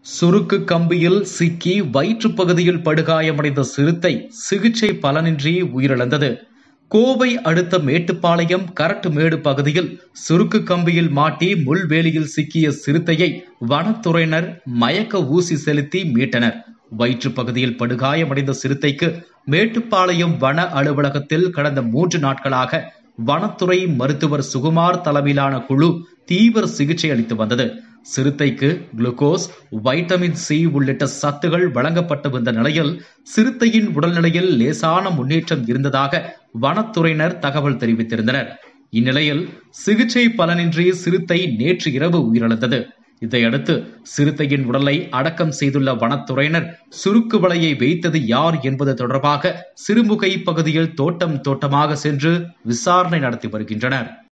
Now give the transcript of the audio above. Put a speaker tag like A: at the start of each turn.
A: சுருக்கு கம்பியில் சிக்கி வயிற்றுப் பகுதியில் படுகாயமடைந்த சிறுத்தை சிகிச்சை பலனின்றி உயிரிழந்தது கோவை அடுத்த மேட்டுப்பாளையம் கரட்டுமேடு பகுதியில் சுருக்கு கம்பியில் மாட்டி முள்வேலியில் சிக்கிய சிறுத்தையை வனத்துறையினர் மயக்க ஊசி செலுத்தி மீட்டனர் வயிற்றுப் பகுதியில் படுகாயமடைந்த சிறுத்தைக்கு மேட்டுப்பாளையம் வன அலுவலகத்தில் கடந்த மூன்று நாட்களாக வனத்துறை மருத்துவர் சுகுமார் தலைமையிலான குழு தீவிர சிகிச்சை அளித்து வந்தது சிறுத்தைக்கு குளுக்கோஸ் வைட்டமின் சி உள்ளிட்ட சத்துகள் வழங்கப்பட்டு வந்த நிலையில் சிறுத்தையின் உடல்நிலையில் லேசான முன்னேற்றம் இருந்ததாக வனத்துறையினர் தகவல் தெரிவித்திருந்தனர் இந்நிலையில் சிகிச்சை பலனின்றி சிறுத்தை நேற்று இரவு உயிரிழந்தது இதையடுத்து சிறுத்தையின் உடலை அடக்கம் செய்துள்ள வனத்துறையினர் சுருக்கு வலையை வைத்தது யார் என்பது தொடர்பாக சிறுமுகை பகுதியில் தோட்டம் தோட்டமாக சென்று விசாரணை நடத்தி வருகின்றனர்